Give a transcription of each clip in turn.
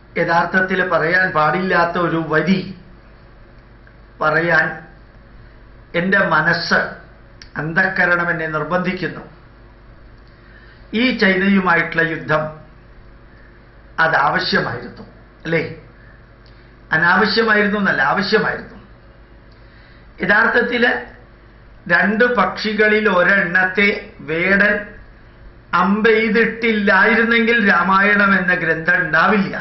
യഥാർത്ഥത്തിൽ പറയാൻ പാടില്ലാത്ത ഒരു വരി പറയാൻ എൻ്റെ മനസ്സ് അന്ധക്കരണം എന്നെ നിർബന്ധിക്കുന്നു ഈ ചൈനയുമായിട്ടുള്ള യുദ്ധം അത് ആവശ്യമായിരുന്നു അല്ലേ അനാവശ്യമായിരുന്നു എന്നല്ല ആവശ്യമായിരുന്നു യഥാർത്ഥത്തിൽ രണ്ട് പക്ഷികളിൽ ഒരെണ്ണത്തെ വേടൻ അമ്പെയ്തിട്ടില്ലായിരുന്നെങ്കിൽ രാമായണം എന്ന ഗ്രന്ഥം ഉണ്ടാവില്ല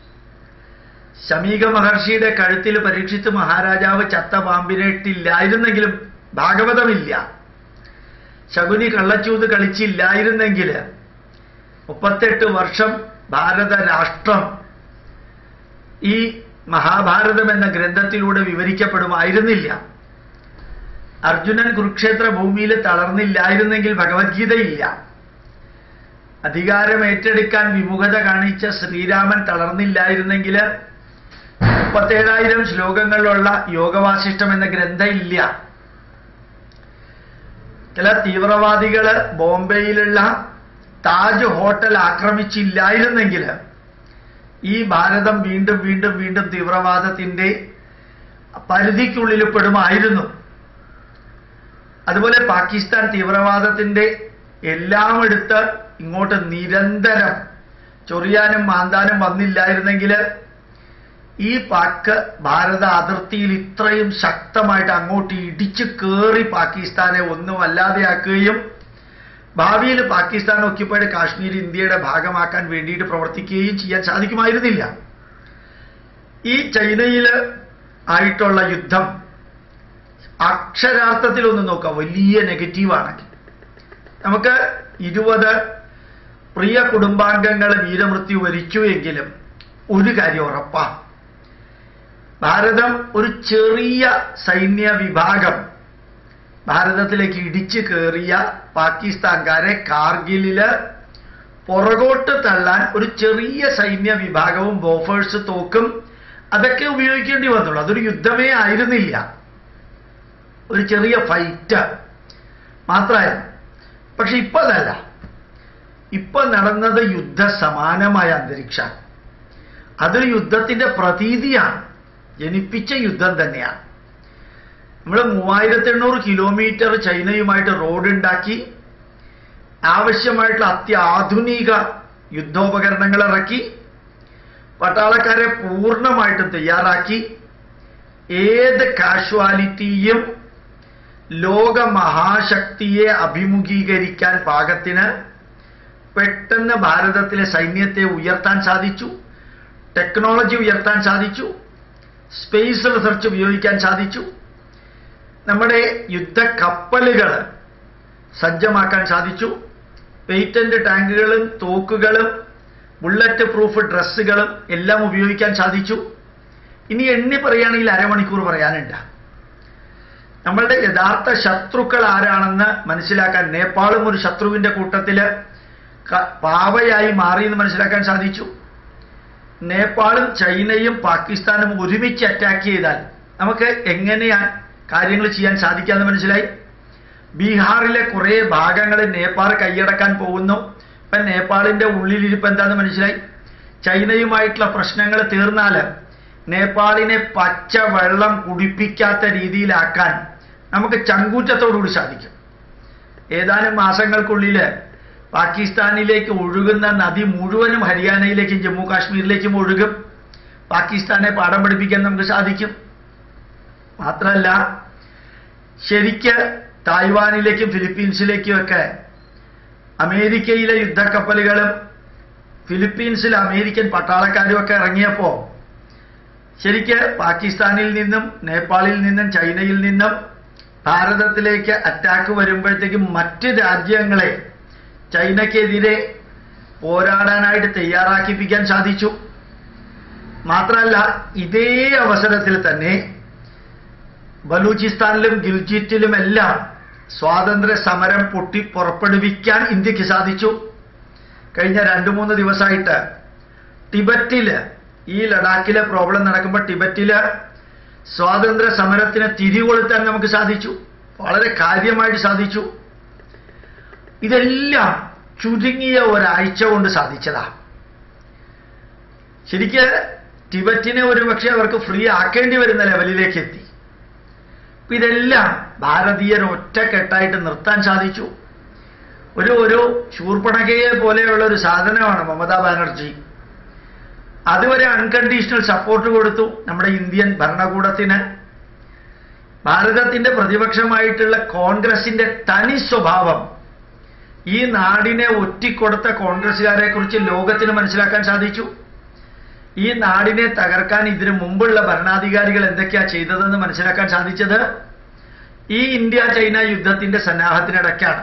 ശമീക മഹർഷിയുടെ കഴുത്തിൽ പരീക്ഷിച്ച് മഹാരാജാവ് ചത്ത പാമ്പിനെ ഇട്ടില്ലായിരുന്നെങ്കിലും ഭാഗവതമില്ല ശകുനി കള്ളച്ചൂത് കളിച്ചില്ലായിരുന്നെങ്കിൽ മുപ്പത്തെട്ട് വർഷം ഭാരത രാഷ്ട്രം ഈ മഹാഭാരതം എന്ന ഗ്രന്ഥത്തിലൂടെ വിവരിക്കപ്പെടുമായിരുന്നില്ല അർജുനൻ കുരുക്ഷേത്ര ഭൂമിയിൽ തളർന്നില്ലായിരുന്നെങ്കിൽ ഭഗവത്ഗീതയില്ല അധികാരം ഏറ്റെടുക്കാൻ വിമുഖത കാണിച്ച ശ്രീരാമൻ തളർന്നില്ലായിരുന്നെങ്കിൽ മുപ്പത്തേഴായിരം ശ്ലോകങ്ങളിലുള്ള യോഗവാസിഷ്ടം എന്ന ഗ്രന്ഥം ഇല്ല ചില തീവ്രവാദികള് ബോംബെയിലുള്ള താജ് ഹോട്ടൽ ആക്രമിച്ചില്ലായിരുന്നെങ്കിൽ ഈ ഭാരതം വീണ്ടും വീണ്ടും വീണ്ടും തീവ്രവാദത്തിന്റെ പരിധിക്കുള്ളിൽ പെടുമായിരുന്നു അതുപോലെ പാകിസ്ഥാൻ തീവ്രവാദത്തിന്റെ എല്ലാം എടുത്ത് ഇങ്ങോട്ട് നിരന്തരം ചൊറിയാനും മാന്താനും വന്നില്ലായിരുന്നെങ്കിൽ ഈ പാക്ക് ഭാരത അതിർത്തിയിൽ ഇത്രയും ശക്തമായിട്ട് അങ്ങോട്ട് ഇടിച്ചു കയറി പാകിസ്ഥാനെ ഒന്നും അല്ലാതെയാക്കുകയും ഭാവിയിൽ പാകിസ്ഥാൻ ഒക്യുപ്പൈഡ് കാശ്മീർ ഇന്ത്യയുടെ ഭാഗമാക്കാൻ വേണ്ടിയിട്ട് പ്രവർത്തിക്കുകയും ചെയ്യാൻ സാധിക്കുമായിരുന്നില്ല ഈ ചൈനയിൽ ആയിട്ടുള്ള യുദ്ധം അക്ഷരാർത്ഥത്തിൽ ഒന്ന് നോക്കാം വലിയ നെഗറ്റീവാണ് നമുക്ക് ഇരുപത് പ്രിയ കുടുംബാംഗങ്ങൾ വീരമൃത്യു വരിച്ചു എങ്കിലും ഒരു കാര്യം ഉറപ്പാ ഭാരതം ഒരു ചെറിയ സൈന്യ വിഭാഗം ഭാരതത്തിലേക്ക് ഇടിച്ചു കയറിയ പാകിസ്ഥാൻകാരെ കാർഗിലില് പുറകോട്ട് തള്ളാൻ ഒരു ചെറിയ സൈന്യ വിഭാഗവും ബോഫേഴ്സ് തോക്കും അതൊക്കെ ഉപയോഗിക്കേണ്ടി വന്നുള്ളൂ അതൊരു യുദ്ധമേ ആയിരുന്നില്ല ഒരു ചെറിയ ഫൈറ്റ് മാത്രമായിരുന്നു പക്ഷെ ഇപ്പൊ അതല്ല ഇപ്പൊ നടന്നത് യുദ്ധസമാനമായ അന്തരീക്ഷം അതൊരു യുദ്ധത്തിന്റെ പ്രതീതിയാണ് ജനിപ്പിച്ച യുദ്ധം തന്നെയാണ് നമ്മൾ മൂവായിരത്തി എണ്ണൂറ് കിലോമീറ്റർ ചൈനയുമായിട്ട് റോഡ് ഉണ്ടാക്കി ആവശ്യമായിട്ടുള്ള അത്യാധുനിക യുദ്ധോപകരണങ്ങൾ ഇറക്കി പട്ടാളക്കാരെ പൂർണ്ണമായിട്ടും തയ്യാറാക്കി ഏത് കാഷ്വാലിറ്റിയും ലോക മഹാശക്തിയെ അഭിമുഖീകരിക്കാൻ പാകത്തിന് പെട്ടെന്ന് ഭാരതത്തിലെ സൈന്യത്തെ ഉയർത്താൻ സാധിച്ചു ടെക്നോളജി ഉയർത്താൻ സാധിച്ചു സ്പേസ് റിസർച്ച് ഉപയോഗിക്കാൻ സാധിച്ചു നമ്മുടെ യുദ്ധ കപ്പലുകൾ സജ്ജമാക്കാൻ സാധിച്ചു പേറ്റന്റ് ടാങ്കുകളും തോക്കുകളും ബുള്ളറ്റ് പ്രൂഫ് ഡ്രസ്സുകളും എല്ലാം ഉപയോഗിക്കാൻ സാധിച്ചു ഇനി എണ്ണി പറയുകയാണെങ്കിൽ അരമണിക്കൂർ പറയാനുണ്ട് നമ്മളുടെ യഥാർത്ഥ ശത്രുക്കൾ ആരാണെന്ന് മനസ്സിലാക്കാൻ നേപ്പാളും ഒരു ശത്രുവിന്റെ കൂട്ടത്തില് ക- പാവയായി മാറി എന്ന് മനസ്സിലാക്കാൻ സാധിച്ചു നേപ്പാളും ചൈനയും പാകിസ്ഥാനും ഒരുമിച്ച് അറ്റാക്ക് ചെയ്താൽ നമുക്ക് എങ്ങനെയാണ് കാര്യങ്ങൾ ചെയ്യാൻ സാധിക്കാന്ന് മനസ്സിലായി ബീഹാറിലെ കുറേ ഭാഗങ്ങൾ നേപ്പാൾ കൈയടക്കാൻ പോകുന്നു ഇപ്പൊ നേപ്പാളിന്റെ ഉള്ളിലിരിപ്പ് എന്താന്ന് മനസ്സിലായി ചൈനയുമായിട്ടുള്ള പ്രശ്നങ്ങൾ തീർന്നാൽ നേപ്പാളിനെ പച്ച വെള്ളം കുടിപ്പിക്കാത്ത രീതിയിലാക്കാൻ നമുക്ക് ചങ്കൂറ്റത്തോടുകൂടി സാധിക്കും ഏതാനും മാസങ്ങൾക്കുള്ളിൽ പാകിസ്ഥാനിലേക്ക് ഒഴുകുന്ന നദി മുഴുവനും ഹരിയാനയിലേക്കും ജമ്മു കാശ്മീരിലേക്കും ഒഴുകും പാകിസ്ഥാനെ പാഠം പഠിപ്പിക്കാൻ നമുക്ക് സാധിക്കും മാത്രമല്ല ശരിക്ക് തായ്വാനിലേക്കും ഫിലിപ്പീൻസിലേക്കും ഒക്കെ അമേരിക്കയിലെ യുദ്ധക്കപ്പലുകളും ഫിലിപ്പീൻസിൽ അമേരിക്കൻ പട്ടാളക്കാരും ഒക്കെ ഇറങ്ങിയപ്പോ ശരിക്ക് പാകിസ്ഥാനിൽ നിന്നും നേപ്പാളിൽ നിന്നും ചൈനയിൽ നിന്നും ഭാരതത്തിലേക്ക് അറ്റാക്ക് വരുമ്പോഴത്തേക്കും മറ്റ് രാജ്യങ്ങളെ ചൈനയ്ക്കെതിരെ പോരാടാനായിട്ട് തയ്യാറാക്കിപ്പിക്കാൻ സാധിച്ചു മാത്രമല്ല ഇതേ അവസരത്തിൽ തന്നെ ബലൂചിസ്ഥാനിലും ഗിൽജിറ്റിലുമെല്ലാം സ്വാതന്ത്ര്യ സമരം പൊട്ടി പുറപ്പെടുവിക്കാൻ ഇന്ത്യക്ക് സാധിച്ചു കഴിഞ്ഞ രണ്ടു മൂന്ന് ദിവസമായിട്ട് ടിബറ്റില് ഈ ലഡാക്കിലെ പ്രോബ്ലം നടക്കുമ്പോൾ ടിബറ്റില് സ്വാതന്ത്ര്യ സമരത്തിന് തിരികൊളുത്താൻ നമുക്ക് സാധിച്ചു വളരെ കാര്യമായിട്ട് സാധിച്ചു ഇതെല്ലാം ചുരുങ്ങിയ ഒരാഴ്ച കൊണ്ട് സാധിച്ചതാ ശരിക്ക് ടിബറ്റിനെ ഒരുപക്ഷെ അവർക്ക് ഫ്രീ ആക്കേണ്ടി വരുന്ന ലെവലിലേക്ക് എത്തി അപ്പൊ ഇതെല്ലാം ഭാരതീയർ ഒറ്റക്കെട്ടായിട്ട് നിർത്താൻ സാധിച്ചു ഒരു ഒരു ശൂർപ്പണകയെ പോലെയുള്ള ഒരു സാധനമാണ് മമതാ ബാനർജി അതുവരെ അൺകണ്ടീഷണൽ സപ്പോർട്ട് കൊടുത്തു നമ്മുടെ ഇന്ത്യൻ ഭരണകൂടത്തിന് ഭാരതത്തിന്റെ പ്രതിപക്ഷമായിട്ടുള്ള കോൺഗ്രസിന്റെ തനി സ്വഭാവം ഈ നാടിനെ ഒറ്റിക്കൊടുത്ത കോൺഗ്രസ്സുകാരെ കുറിച്ച് ലോകത്തിന് മനസ്സിലാക്കാൻ സാധിച്ചു ഈ നാടിനെ തകർക്കാൻ ഇതിനു മുമ്പുള്ള ഭരണാധികാരികൾ എന്തൊക്കെയാ ചെയ്തതെന്ന് മനസ്സിലാക്കാൻ സാധിച്ചത് ഈ ഇന്ത്യ ചൈന യുദ്ധത്തിന്റെ സന്നാഹത്തിനിടയ്ക്കാണ്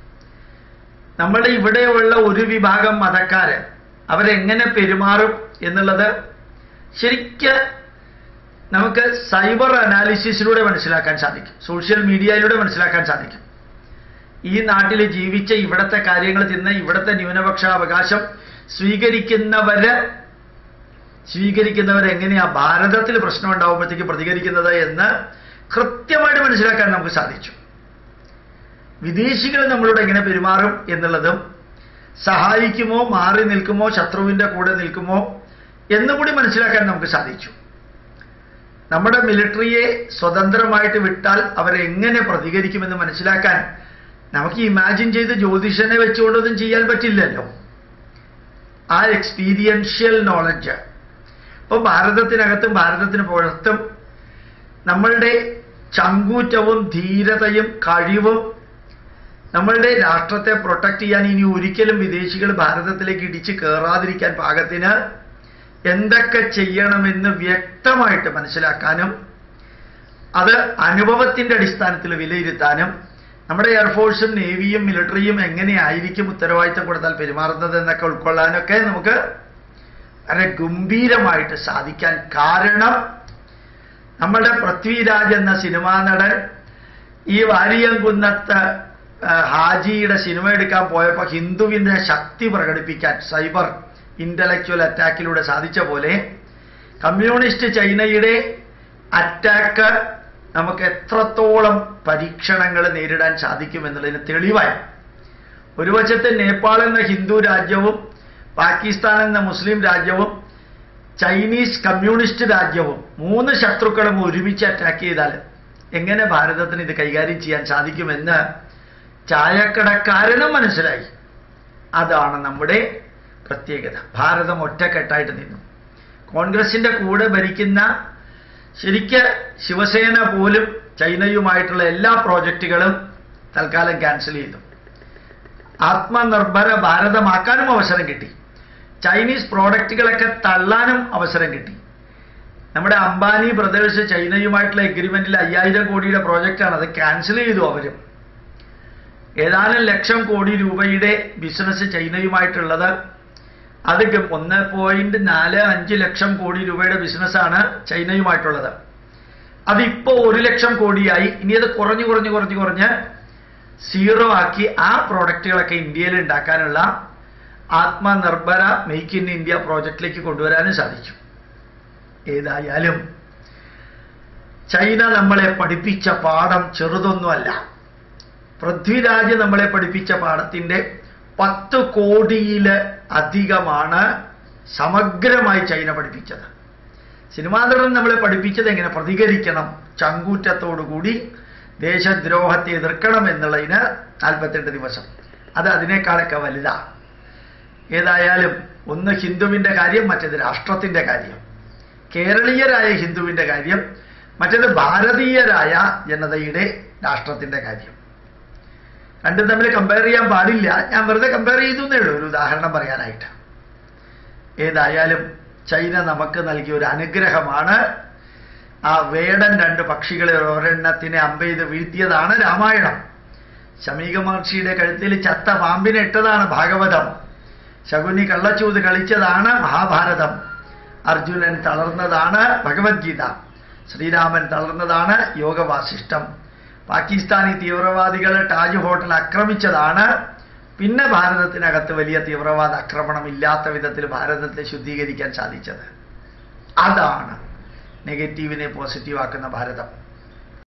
നമ്മുടെ ഇവിടെയുള്ള ഒരു വിഭാഗം മതക്കാര് അവരെങ്ങനെ പെരുമാറും എന്നുള്ളത് ശരിക്ക് നമുക്ക് സൈബർ അനാലിസിസിലൂടെ മനസ്സിലാക്കാൻ സാധിക്കും സോഷ്യൽ മീഡിയയിലൂടെ മനസ്സിലാക്കാൻ സാധിക്കും ഈ നാട്ടിൽ ജീവിച്ച ഇവിടത്തെ കാര്യങ്ങൾ തിന്ന് ഇവിടത്തെ ന്യൂനപക്ഷ അവകാശം സ്വീകരിക്കുന്നവര് സ്വീകരിക്കുന്നവർ എങ്ങനെയാ ഭാരതത്തിൽ പ്രശ്നം ഉണ്ടാവുമ്പോഴത്തേക്ക് പ്രതികരിക്കുന്നത് എന്ന് കൃത്യമായിട്ട് മനസ്സിലാക്കാൻ നമുക്ക് സാധിച്ചു വിദേശികൾ നമ്മളോട് എങ്ങനെ പെരുമാറും എന്നുള്ളതും സഹായിക്കുമോ മാറി നിൽക്കുമോ ശത്രുവിന്റെ കൂടെ നിൽക്കുമോ എന്നുകൂടി മനസ്സിലാക്കാൻ നമുക്ക് സാധിച്ചു നമ്മുടെ മിലിറ്ററിയെ സ്വതന്ത്രമായിട്ട് വിട്ടാൽ അവരെങ്ങനെ പ്രതികരിക്കുമെന്ന് മനസ്സിലാക്കാൻ നമുക്ക് ഇമാജിൻ ചെയ്ത് ജ്യോതിഷനെ വെച്ചുകൊണ്ടൊന്നും ചെയ്യാൻ പറ്റില്ലല്ലോ ആ എക്സ്പീരിയൻഷ്യൽ നോളജ് ഇപ്പൊ ഭാരതത്തിനകത്തും ഭാരതത്തിന് പുറത്തും നമ്മളുടെ ചങ്കൂറ്റവും ധീരതയും കഴിവും നമ്മളുടെ രാഷ്ട്രത്തെ പ്രൊട്ടക്ട് ചെയ്യാൻ ഇനി ഒരിക്കലും വിദേശികൾ ഭാരതത്തിലേക്ക് ഇടിച്ച് കയറാതിരിക്കാൻ പാകത്തിന് എന്തൊക്കെ ചെയ്യണമെന്ന് വ്യക്തമായിട്ട് മനസ്സിലാക്കാനും അത് അനുഭവത്തിന്റെ അടിസ്ഥാനത്തിൽ വിലയിരുത്താനും നമ്മുടെ എയർഫോഴ്സും നേവിയും മിലിറ്ററിയും എങ്ങനെയായിരിക്കും ഉത്തരവാദിത്തം കൊടുത്താൽ പെരുമാറുന്നത് എന്നൊക്കെ ഉൾക്കൊള്ളാനൊക്കെ നമുക്ക് വളരെ ഗംഭീരമായിട്ട് സാധിക്കാൻ കാരണം നമ്മുടെ പൃഥ്വിരാജ് എന്ന സിനിമാ നടൻ ഈ വാരിയംകുന്നത്ത് ആ, ഹാജിയുടെ സിനിമ എടുക്കാൻ പോയപ്പോൾ ഹിന്ദുവിന്റെ ശക്തി പ്രകടിപ്പിക്കാൻ സൈബർ ഇന്റലക്ച്വൽ അറ്റാക്കിലൂടെ സാധിച്ച പോലെ കമ്മ്യൂണിസ്റ്റ് ചൈനയുടെ അറ്റാക്ക് നമുക്ക് എത്രത്തോളം പരീക്ഷണങ്ങൾ നേരിടാൻ സാധിക്കുമെന്നുള്ളതിന് തെളിവായി ഒരു വശത്ത് നേപ്പാൾ എന്ന ഹിന്ദു രാജ്യവും പാകിസ്ഥാൻ എന്ന മുസ്ലിം രാജ്യവും ചൈനീസ് കമ്മ്യൂണിസ്റ്റ് രാജ്യവും മൂന്ന് ശത്രുക്കളും ഒരുമിച്ച് അറ്റാക്ക് ചെയ്താൽ എങ്ങനെ ഭാരതത്തിന് ഇത് കൈകാര്യം ചെയ്യാൻ സാധിക്കുമെന്ന് ചായക്കടക്കാരനും മനസ്സിലായി അതാണ് നമ്മുടെ പ്രത്യേകത ഭാരതം ഒറ്റക്കെട്ടായിട്ട് നിന്നു കോൺഗ്രസിന്റെ കൂടെ ഭരിക്കുന്ന ശരിക്ക് ശിവസേന പോലും ചൈനയുമായിട്ടുള്ള എല്ലാ പ്രോജക്റ്റുകളും തൽക്കാലം ക്യാൻസൽ ചെയ്തു ആത്മനിർഭര ഭാരതമാക്കാനും അവസരം കിട്ടി ചൈനീസ് പ്രോഡക്റ്റുകളൊക്കെ തള്ളാനും അവസരം കിട്ടി നമ്മുടെ അംബാനി ബ്രദേഴ്സ് ചൈനയുമായിട്ടുള്ള എഗ്രിമെന്റിൽ അയ്യായിരം കോടിയുടെ പ്രോജക്റ്റാണ് അത് ക്യാൻസൽ ചെയ്തു അവരും ഏതാനും ലക്ഷം കോടി രൂപയുടെ ബിസിനസ് ചൈനയുമായിട്ടുള്ളത് അത് ഗ- ഒന്ന് പോയിന്റ് നാല് അഞ്ച് ലക്ഷം കോടി രൂപയുടെ ബിസിനസ്സാണ് ചൈനയുമായിട്ടുള്ളത് അതിപ്പോ ഒരു ലക്ഷം കോടിയായി ഇനി അത് കുറഞ്ഞു കുറഞ്ഞു കുറഞ്ഞു കുറഞ്ഞ് സീറോ ആക്കി ആ പ്രോഡക്റ്റുകളൊക്കെ ഇന്ത്യയിൽ ഉണ്ടാക്കാനുള്ള ആത്മനിർഭര മെയ്ക്ക് ഇൻ ഇന്ത്യ പ്രോജക്റ്റിലേക്ക് കൊണ്ടുവരാനും സാധിച്ചു ഏതായാലും ചൈന നമ്മളെ പഠിപ്പിച്ച പാഠം ചെറുതൊന്നുമല്ല പൃഥ്വിരാജ് നമ്മളെ പഠിപ്പിച്ച പാഠത്തിന്റെ പത്ത് കോടിയില് അധികമാണ് സമഗ്രമായി ചൈന പഠിപ്പിച്ചത് സിനിമാ നടൻ നമ്മളെ പഠിപ്പിച്ചത് എങ്ങനെ പ്രതികരിക്കണം ചങ്കൂറ്റത്തോടുകൂടി ദേശദ്രോഹത്തെ എതിർക്കണം എന്നുള്ളതിന് നാൽപ്പത്തെട്ട് ദിവസം അത് അതിനേക്കാളൊക്കെ വലുതാണ് ഏതായാലും ഒന്ന് ഹിന്ദുവിന്റെ കാര്യം മറ്റേത് രാഷ്ട്രത്തിന്റെ കാര്യം കേരളീയരായ ഹിന്ദുവിന്റെ കാര്യം മറ്റേത് ഭാരതീയരായ ജനതയുടെ രാഷ്ട്രത്തിന്റെ കാര്യം രണ്ടും തമ്മിൽ കമ്പയർ ചെയ്യാൻ പാടില്ല ഞാൻ വെറുതെ കമ്പയർ ചെയ്തു എന്നേ ഉള്ളൂ ഒരു ഉദാഹരണം പറയാനായിട്ട് ഏതായാലും ചൈന നമുക്ക് നൽകിയ ഒരു അനുഗ്രഹമാണ് ആ വേടൻ രണ്ട് പക്ഷികളെ ഒരെണ്ണത്തിനെ അമ്പെയ്ത് വീഴ്ത്തിയതാണ് രാമായണം ശമീക മഹർഷിയുടെ കഴുത്തിൽ ചത്ത പാമ്പിനെ ഇട്ടതാണ് ഭാഗവതം ശകുനി കള്ളച്ചൂത് കളിച്ചതാണ് മഹാഭാരതം അർജുനൻ തളർന്നതാണ് ഭഗവത്ഗീത ശ്രീരാമൻ തളർന്നതാണ് യോഗവാസിഷ്ടം പാകിസ്ഥാനി തീവ്രവാദികൾ ടാജ് ഹോട്ടൽ ആക്രമിച്ചതാണ് പിന്നെ ഭാരതത്തിനകത്ത് വലിയ തീവ്രവാദ ആക്രമണം ഇല്ലാത്ത വിധത്തിൽ ഭാരതത്തെ ശുദ്ധീകരിക്കാൻ സാധിച്ചത് അതാണ് നെഗറ്റീവിനെ പോസിറ്റീവ് ആക്കുന്ന ഭാരതം